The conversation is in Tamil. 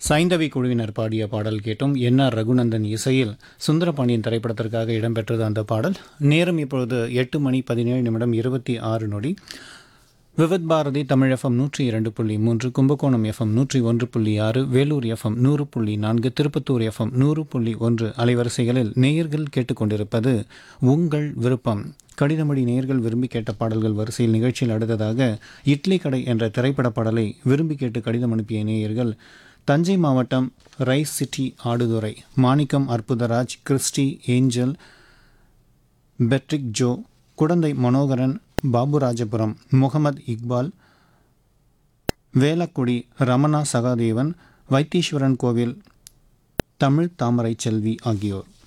சைந்தவி குழுவினர் பாடிய பாடல் கேட்டும் என் ஆர் ரகுநந்தன் இசையில் சுந்தரபாண்டியன் திரைப்படத்திற்காக இடம்பெற்றது அந்த பாடல் நேரம் இப்பொழுது எட்டு மணி பதினேழு நிமிடம் இருபத்தி ஆறு நொடி விவித் பாரதி தமிழ் எஃப்எம் நூற்றி இரண்டு புள்ளி மூன்று கும்பகோணம் எஃப்எம் நூற்றி ஒன்று புள்ளி ஆறு வேலூர் எஃப்எம் நூறு புள்ளி நான்கு திருப்பத்தூர் எஃப்எம் நூறு புள்ளி ஒன்று அலைவரிசைகளில் நேயர்கள் கேட்டுக்கொண்டிருப்பது உங்கள் விருப்பம் கடிதமொழி நேயர்கள் விரும்பி கேட்ட பாடல்கள் வரிசையில் நிகழ்ச்சியில் அடுத்ததாக இட்லி கடை என்ற திரைப்பட பாடலை விரும்பி கேட்டு கடிதம் அனுப்பிய நேயர்கள் தஞ்சை மாவட்டம் ரைஸ் சிட்டி ஆடுதுறை மாணிக்கம் அற்புதராஜ் கிறிஸ்டி ஏஞ்சல் பெட்ரிக் ஜோ குடந்தை மனோகரன் பாபுராஜபுரம் முகமது இக்பால் வேலக்குடி ரமணா சகாதேவன் வைத்தீஸ்வரன் கோவில் தமிழ் தாமரை செல்வி ஆகியோர்